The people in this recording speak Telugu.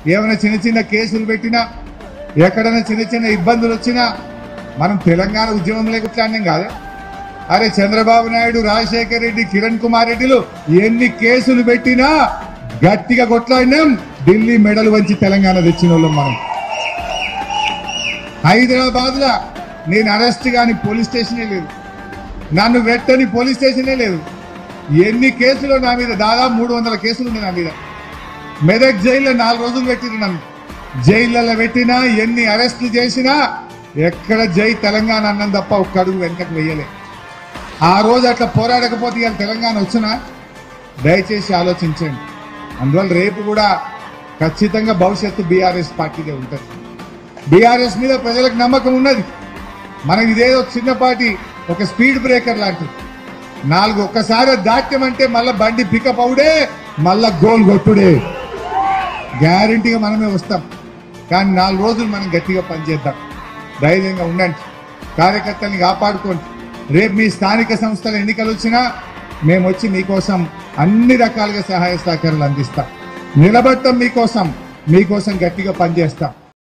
ఏమైనా చిన్న చిన్న కేసులు పెట్టినా ఎక్కడైనా చిన్న చిన్న ఇబ్బందులు వచ్చినా మనం తెలంగాణ ఉద్యమంలో కొట్లాడినాం కాదే అరే చంద్రబాబు నాయుడు రాజశేఖర్ రెడ్డి కిరణ్ కుమార్ రెడ్డిలు ఎన్ని కేసులు పెట్టినా గట్టిగా కొట్లాడినాం ఢిల్లీ మెడల్ వంచి తెలంగాణ తెచ్చిన వాళ్ళం మనం హైదరాబాద్ లా నేను అరెస్ట్ కాని పోలీస్ స్టేషనే లేదు నన్ను పెట్టని పోలీస్ స్టేషనే లేదు ఎన్ని కేసులు నా మీద దాదాపు మూడు వందల కేసులు ఉన్నాయి నా మీద మెదక్ జైల్లో నాలుగు రోజులు పెట్టిరు నన్ను జైళ్ళలో పెట్టినా ఎన్ని అరెస్టులు చేసినా ఎక్కడ జై తెలంగాణ అన్నం తప్ప ఒక్క అడుగు వెనకకు వెయ్యలే ఆ రోజు అట్లా పోరాడకపోతే ఇవాళ తెలంగాణ వచ్చినా దయచేసి ఆలోచించండి అందువల్ల రేపు కూడా ఖచ్చితంగా భవిష్యత్తు బీఆర్ఎస్ పార్టీదే ఉంటుంది బీఆర్ఎస్ మీద ప్రజలకు నమ్మకం ఉన్నది మనకి ఇదేదో చిన్నపాటి ఒక స్పీడ్ బ్రేకర్ లాంటిది నాలుగు ఒక్కసారి దాట్యమంటే మళ్ళా బండి పికప్ అవుడే మళ్ళా గోల్ కొట్టుడే గ్యారంటీగా మనమే వస్తాం కానీ నాలుగు రోజులు మనం గట్టిగా పనిచేద్దాం ధైర్యంగా ఉండండి కార్యకర్తల్ని కాపాడుకోండి రేపు మీ స్థానిక సంస్థల ఎన్నికలు వచ్చినా మేము వచ్చి మీకోసం అన్ని రకాలుగా సహాయ సహకారాలు అందిస్తాం నిలబడటం మీకోసం మీకోసం గట్టిగా పనిచేస్తాం